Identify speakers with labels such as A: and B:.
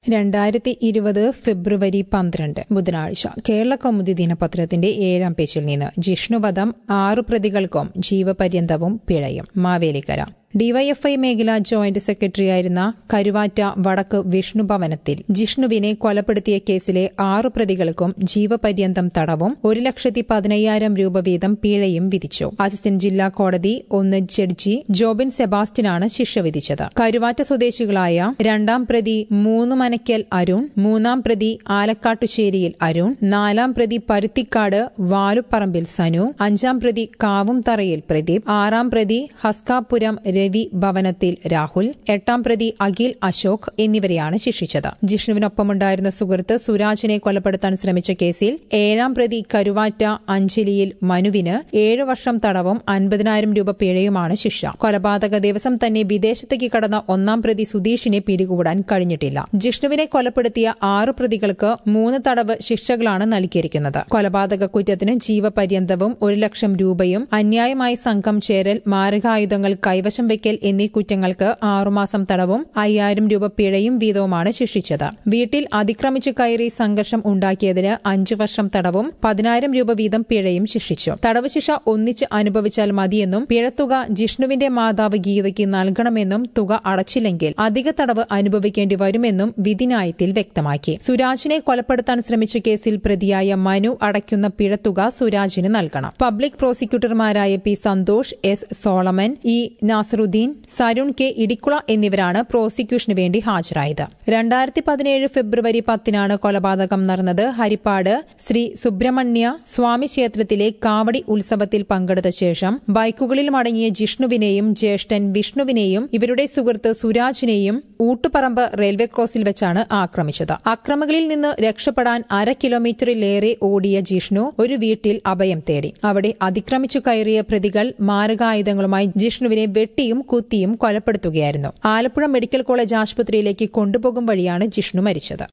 A: രണ്ടായിരത്തി ഇരുപത് ഫെബ്രുവരി പന്ത്രണ്ട് ബുധനാഴ്ച കേരള കൗമുദി ദിനപത്രത്തിന്റെ ഏഴാം പേജിൽ നിന്ന് ജിഷ്ണുവധം ആറു പ്രതികൾക്കും ജീവപര്യന്തവും പിഴയും മാവേലിക്കര ഡിവൈഎഫ്ഐ മേഖല ജോയിന്റ് സെക്രട്ടറിയായിരുന്ന കരുവാറ്റ വടക്ക് വിഷ്ണു ഭവനത്തിൽ ജിഷ്ണുവിനെ കൊലപ്പെടുത്തിയ കേസിലെ ആറു പ്രതികൾക്കും ജീവപര്യന്തം തടവും ഒരു ലക്ഷത്തി പതിനയ്യായിരം രൂപ വീതം പിഴയും വിധിച്ചു അസിസ്റ്റന്റ് ജില്ലാ കോടതി ഒന്ന് ജഡ്ജി ജോബിൻ സെബാസ്റ്റ്യനാണ് ശിക്ഷ വിധിച്ചത് കരുവാറ്റ സ്വദേശികളായ രണ്ടാം പ്രതി മൂന്ന് മനക്കൽ അരുൺ മൂന്നാം പ്രതി ആലക്കാട്ടുശ്ശേരിയിൽ അരുൺ നാലാം പ്രതി പരുത്തിക്കാട് വാലുപ്പറമ്പിൽ സനു അഞ്ചാം പ്രതി കാവുംതറയിൽ പ്രദീപ് ആറാം പ്രതി ഹസ്കാപുരം രവി ഭവനത്തിൽ രാഹുൽ എട്ടാം പ്രതി അഖിൽ അശോക് എന്നിവരെയാണ് ശിക്ഷിച്ചത് ജിഷ്ണുവിനൊപ്പമുണ്ടായിരുന്ന സുഹൃത്ത് സുരാജിനെ കൊലപ്പെടുത്താൻ ശ്രമിച്ച കേസിൽ ഏഴാം പ്രതി കരുവാറ്റ അഞ്ജലിയിൽ മനുവിന് ഏഴു വർഷം തടവും അൻപതിനായിരം രൂപ പിഴയുമാണ് ശിക്ഷ കൊലപാതക ദിവസം തന്നെ വിദേശത്തേക്ക് കടന്ന ഒന്നാം പ്രതി സുധീഷിനെ പിടികൂടാൻ കഴിഞ്ഞിട്ടില്ല ജിഷ്ണുവിനെ കൊലപ്പെടുത്തിയ ആറു പ്രതികൾക്ക് മൂന്ന് തടവ് ശിക്ഷകളാണ് നൽകിയിരിക്കുന്നത് കൊലപാതക കുറ്റത്തിന് ജീവപര്യന്തവും ഒരു ലക്ഷം രൂപയും അന്യായമായി സംഘം ചേരൽ മാരകായുധങ്ങൾ കൈവശം വയ്ക്കൽ എന്നീ കുറ്റങ്ങൾക്ക് ആറുമാസം തടവും അയ്യായിരം രൂപ പിഴയും വീതവുമാണ് ശിക്ഷിച്ചത് വീട്ടിൽ അതിക്രമിച്ചു കയറി സംഘർഷം ഉണ്ടാക്കിയതിന് അഞ്ചു വർഷം തടവും പതിനായിരം രൂപ വീതം പിഴയും ശിക്ഷിച്ചു തടവ് ശിക്ഷ ഒന്നിച്ച് അനുഭവിച്ചാൽ മതിയെന്നും പിഴത്തുക ജിഷ്ണുവിന്റെ മാതാവ് ഗീതയ്ക്ക് നൽകണമെന്നും തുക അടച്ചില്ലെങ്കിൽ അധിക തടവ് അനുഭവിക്കേണ്ടി വരുമെന്നും വിധിന്യായത്തിൽ വ്യക്തമാക്കി സുരാജിനെ കൊലപ്പെടുത്താൻ ശ്രമിച്ച കേസിൽ പ്രതിയായ മനു അടയ്ക്കുന്ന പിഴത്തുക സുരാജിന് നൽകണം പബ്ലിക് പ്രോസിക്യൂട്ടർമാരായ P Santhosh S Solomon E Nasaruddin Sarun K Idikkula എന്നിവരാണ് പ്രോസിക്യൂഷന് വേണ്ടി ഹാജരായത് രണ്ടായിരത്തി പതിനേഴ് ഫെബ്രുവരി പത്തിനാണ് കൊലപാതകം നടന്നത് ഹരിപ്പാട് ശ്രീ സുബ്രഹ്മണ്യ സ്വാമി ക്ഷേത്രത്തിലെ കാവടി ഉത്സവത്തിൽ പങ്കെടുത്ത ശേഷം ബൈക്കുകളിൽ മടങ്ങിയ ജിഷ്ണുവിനെയും ജ്യേഷ്ഠൻ വിഷ്ണുവിനെയും ഇവരുടെ സുഹൃത്ത് സുരാജിനെയും ഊട്ടുപറമ്പ് റെയിൽവേ ക്രോസിൽ വെച്ചാണ് ആക്രമിച്ചത് അക്രമികളിൽ നിന്ന് രക്ഷപ്പെടാൻ അര കിലോമീറ്ററിലേറെ ഓടിയ ജിഷ്ണു ഒരു വീട്ടിൽ അഭയം തേടി അവിടെ അതിക്രമിച്ചു കയറിയ പ്രതികൾ മാരകായുധങ്ങളുമായി ജിഷ്ണുവിനെ വെട്ടിയും കുത്തിയും കൊലപ്പെടുത്തുകയായിരുന്നു ആലപ്പുഴ മെഡിക്കൽ കോളേജ് ആശുപത്രിയിലേക്ക് കൊണ്ടുപോകും വഴിയാണ് ജിഷ്ണു മരിച്ചത്